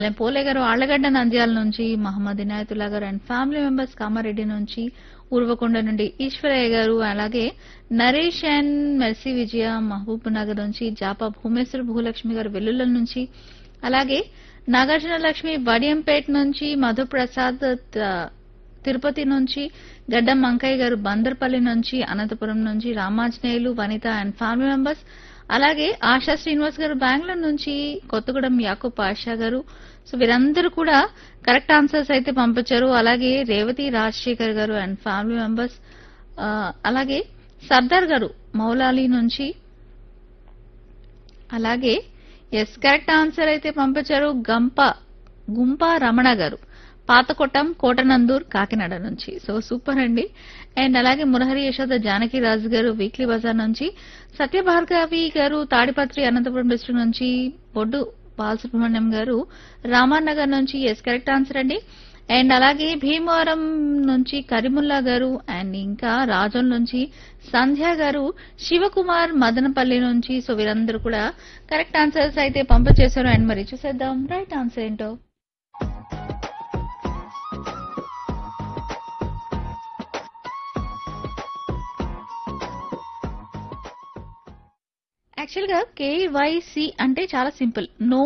పోలే గారు ఆళ్లగడ్డ నంద్యాల నుంచి మహమ్మద్ ఇనాయతుల్లా గారు అండ్ ఫ్యామిలీ మెంబర్స్ కామారెడ్డి నుంచి ఉర్వకొండ నుండి ఈశ్వరయ్య గారు అలాగే నరేష్ అండ్ మెర్సీ విజయ మహబూబ్ నగర్ నుంచి జాపా భూమేశ్వర భూలక్ష్మి గారు వెల్లుల్ల నుంచి అలాగే నాగార్జున లక్ష్మి వడియంపేట నుంచి మధుప్రసాద్ త- తిరుపతి నుంచి గడ్డం మంకయ్య గారు బందర్పల్లి నుంచి అనంతపురం నుంచి Ramanjaneyulu Vanitha and family members అలాగే ఆశా శ్రీనివాస్ గారు బెంగళూరు నుంచి కొత్తగూడెం యాకూబ్ పాషా గారు సో వీరందరూ కూడా కరెక్ట్ ఆన్సర్స్ అయితే పంపించారు అలాగే రేవతి రాజశేఖర్ గారు అండ్ ఫ్యామిలీ మెంబర్స్ ఆ, అలాగే సర్దార్ గారు మౌలాలి నుంచి అలాగే ఎస్ కరెక్ట్ ఆన్సర్ అయితే పంపించారు గంప గుంప రమణ గారు పాతకొట్టం కోటనందూర్ కాకినాడ నుంచి సో సూపర్ అండి అండ్ అలాగే మురహరి యశోద జానకి రాజు గారు వీక్లీ బజార్ నుంచి సత్యభార్గవి గారు తాడిపత్రి అనంతపురం డిస్ట్రిక్ట్ నుంచి బొడ్డు బాలసుబ్రహ్మణ్యం గారు రామానగర్ నుంచి ఎస్ కరెక్ట్ ఆన్సర్ అండి అండ్ అలాగే భీమవరం నుంచి కరిముల్లా గారు అండ్ ఇంకా రాజం నుంచి సంధ్య గారు శివకుమార్ మదనపల్లి నుంచి సో వీరందరూ కూడా కరెక్ట్ ఆన్సర్స్ అయితే పంపించేశారు అండ్ మరి చూసేద్దాం రైట్ ఆన్సర్ ఏంటో యాక్చువల్ గా కేవైసీ అంటే చాలా సింపుల్ నో